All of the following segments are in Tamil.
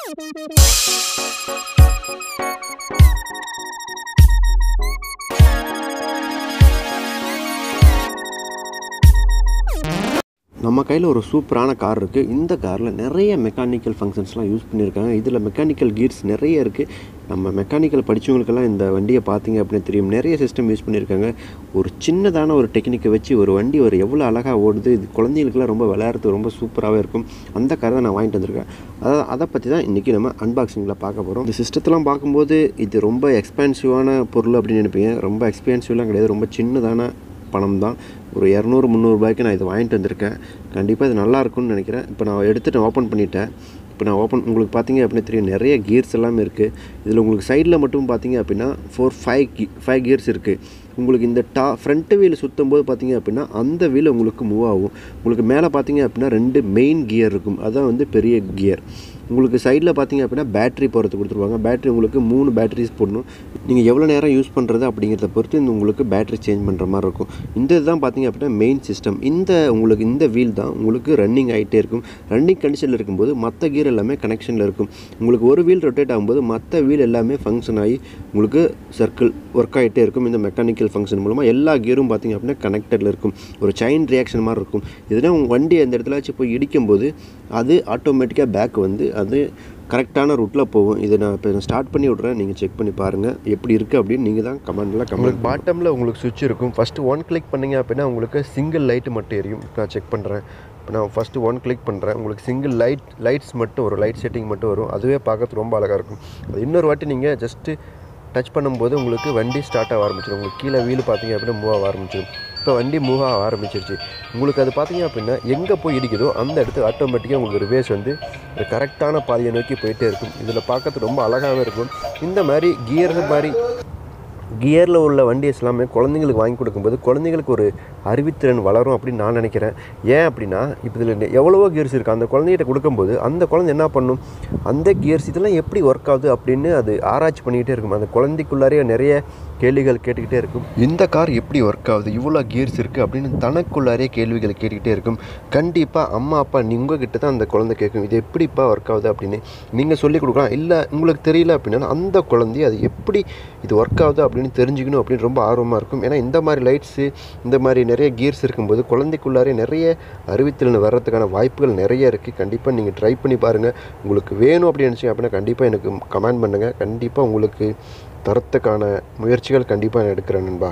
நம்ம கையில் ஒரு சூப்பரான கார் இருக்குது இந்த காரில் நிறைய மெக்கானிக்கல் ஃபங்க்ஷன்ஸ்லாம் யூஸ் பண்ணியிருக்காங்க இதில் மெக்கானிக்கல் கீர்ஸ் நிறைய இருக்குது நம்ம மெக்கானிக்கல் படித்தவங்களுக்கெல்லாம் இந்த வண்டியை பார்த்தீங்க அப்படின்னு தெரியும் நிறைய சிஸ்டம் யூஸ் பண்ணியிருக்காங்க ஒரு சின்னதான ஒரு டெக்னிக்கை வச்சு ஒரு வண்டி ஒரு எவ்வளோ அழகாக ஓடுது இது குழந்தைங்களுக்குலாம் ரொம்ப விளையாடுறது ரொம்ப சூப்பராகவே இருக்கும் அந்த காரை தான் நான் வாங்கிட்டு வந்திருக்கேன் அதாவது அதை பற்றி தான் இன்றைக்கி நம்ம அன்பாக்சிங்கில் பார்க்க போகிறோம் இந்த சிஸ்டத்தெலாம் பார்க்கும்போது இது ரொம்ப எக்ஸ்பென்சிவான பொருள் அப்படின்னு நினைப்பீங்க ரொம்ப எக்ஸ்பென்சிவ்லாம் கிடையாது ரொம்ப சின்னதான பணம் தான் ஒரு இரநூறு முந்நூறுபாய்க்கு நான் இதை வாங்கிட்டு வந்திருக்கேன் கண்டிப்பாக இது நல்லா இருக்கும்னு நினைக்கிறேன் இப்போ நான் எடுத்துட்டு ஓப்பன் பண்ணிட்டேன் இப்போ நான் ஓப்பன் உங்களுக்கு பார்த்தீங்க அப்படின்னா தெரியும் நிறைய கியர்ஸ் எல்லாமே இருக்குது இதில் உங்களுக்கு சைடில் மட்டும் பார்த்தீங்க அப்படின்னா ஃபோர் ஃபைவ் கி ஃபைவ் கியர்ஸ் இருக்குது உங்களுக்கு இந்த டா ஃப்ரண்ட் வீல் சுற்றும் போது பார்த்தீங்க அப்படின்னா அந்த வீல் உங்களுக்கு மூவ் ஆகும் உங்களுக்கு மேலே பார்த்தீங்க அப்படின்னா ரெண்டு மெயின் கியர் இருக்கும் அதுதான் வந்து பெரிய கியர் உங்களுக்கு சைடில் பார்த்தீங்க அப்படின்னா பேட்டரி போகிறது கொடுத்துருவாங்க பேட்டரி உங்களுக்கு மூணு பேட்டரிஸ் போடணும் நீங்கள் எவ்வளோ நேரம் யூஸ் பண்ணுறது அப்படிங்கிறத பொறுத்து இந்த உங்களுக்கு பேட்டரி சேஞ்ச் பண்ணுற மாதிரி இருக்கும் இந்த இதுதான் பார்த்தீங்க அப்படின்னா மெயின் சிஸ்டம் இந்த உங்களுக்கு இந்த வீல் தான் உங்களுக்கு ரன்னிங் ஆகிட்டே இருக்கும் ரன்னிங் கண்டிஷனில் இருக்கும்போது மற்ற கியர் எல்லாமே கனெக்ஷனில் இருக்கும் உங்களுக்கு ஒரு வீல் ரொட்டேட் ஆகும்போது மற்ற வீல் எல்லாமே ஃபங்க்ஷன் ஆகி உங்களுக்கு சர்க்கிள் ஒர்க் ஆகிட்டே இருக்கும் இந்த மெக்கானிக்கல் ஃபங்க்ஷன் மூலமாக எல்லா கியரும் பார்த்தீங்க அப்படின்னா கனெக்டடில் இருக்கும் ஒரு செயின் ரியாக்ஷன் மாதிரி இருக்கும் இதுனா உங்கள் வண்டி அந்த இடத்துல வச்சு போய் இடிக்கும்போது அது ஆட்டோமேட்டிக்காக பேக் வந்து அது கரெக்டான ரூட்டில் போகும் இதை நான் இப்போ ஸ்டார்ட் பண்ணி விட்றேன் நீங்கள் செக் பண்ணி பாருங்கள் எப்படி இருக்குது அப்படின்னு நீங்கள் தான் கமெண்டில் கமெண்ட் பாட்டமில் உங்களுக்கு சுவிட்ச் இருக்கும் ஃபஸ்ட்டு ஒன் கிளிக் பண்ணிங்க அப்படின்னா உங்களுக்கு சிங்கிள் லைட்டு மட்டும் எரியும் இப்போ நான் செக் பண்ணுறேன் இப்போ நான் ஃபஸ்ட்டு ஒன் கிளிக் பண்ணுறேன் உங்களுக்கு சிங்கிள் லைட் லைட்ஸ் மட்டும் வரும் லைட் செட்டிங் மட்டும் வரும் அதுவே பார்க்கறதுக்கு ரொம்ப அழகாக இருக்கும் அது இன்னொரு வாட்டி நீங்கள் ஜஸ்ட்டு டச் பண்ணும்போது உங்களுக்கு வண்டி ஸ்டார்ட் ஆக ஆரம்பிச்சிடும் உங்களுக்கு கீழே வீல் பார்த்தீங்க அப்படின்னா மூவ் ஆக ஆரம்பிச்சிடும் இப்போ வண்டி மூவ் ஆக ஆரம்பிச்சிருச்சு உங்களுக்கு அது பார்த்தீங்க அப்படின்னா எங்கே போய் இடிக்குதோ அந்த இடத்துக்கு ஆட்டோமேட்டிக்காக உங்களுக்கு ரிவேஸ் வந்து கரெக்டான பாதையை நோக்கி போயிட்டே இருக்கும் இதில் பார்க்கறதுக்கு ரொம்ப அழகாகவே இருக்கும் இந்த மாதிரி கியர் மாதிரி கியரில் உள்ள வண்டிஸ் எல்லாமே குழந்தைங்களுக்கு வாங்கி கொடுக்கும்போது குழந்தைங்களுக்கு ஒரு அறிவுத்திறன் வளரும் அப்படின்னு நான் நினைக்கிறேன் ஏன் அப்படின்னா இப்போ இதில் எவ்வளவோ கியர்ஸ் இருக்குது அந்த குழந்தைகிட்ட கொடுக்கும்போது அந்த குழந்தை என்ன பண்ணும் அந்த கியர்ஸ் இதெல்லாம் எப்படி ஒர்க் ஆகுது அப்படின்னு அது ஆராய்ச்சி பண்ணிக்கிட்டே இருக்கும் அந்த குழந்தைக்குள்ளாரே நிறைய கேள்விகள் கேட்டுக்கிட்டே இருக்கும் இந்த கார் எப்படி ஒர்க் ஆகுது இவ்வளோ கியர்ஸ் இருக்குது அப்படின்னு தனக்குள்ளாரே கேள்விகள் கேட்டுக்கிட்டே இருக்கும் கண்டிப்பாக அம்மா அப்பா நீங்கள் கிட்ட தான் அந்த குழந்தை கேட்கும் இது எப்படிப்பா ஒர்க் ஆகுது அப்படின்னு நீங்கள் சொல்லிக் கொடுக்கலாம் இல்லை உங்களுக்கு தெரியல அப்படின்னா அந்த குழந்தைய அது எப்படி இது ஒர்க் ஆகுது அப்படின்னு தெரிஞ்சுக்கணும் அப்படின்னு ரொம்ப ஆர்வமாக இருக்கும் ஏன்னா இந்த மாதிரி லைட்ஸு இந்த மாதிரி நிறைய கியர்ஸ் இருக்கும்போது குழந்தைக்குள்ளாரே நிறைய அறிவித்திறன் வர்றதுக்கான வாய்ப்புகள் நிறைய இருக்குது கண்டிப்பாக நீங்கள் ட்ரை பண்ணி பாருங்கள் உங்களுக்கு வேணும் அப்படின்னு நினச்சிங்க அப்படின்னா கண்டிப்பாக எனக்கு கமெண்ட் பண்ணுங்கள் கண்டிப்பாக உங்களுக்கு தரத்துக்கான முயற்சிகள் கண்டிப்பாக நான் எடுக்கிறேன் நண்பா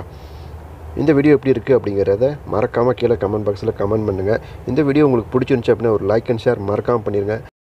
இந்த வீடியோ எப்படி இருக்குது அப்படிங்கிறத மறக்காமல் கீழே கமெண்ட் பாக்ஸில் கமெண்ட் பண்ணுங்கள் இந்த வீடியோ உங்களுக்கு பிடிச்சிருந்துச்சு அப்படின்னா ஒரு லைக் அண்ட் ஷேர் மறக்காமல் பண்ணிடுங்க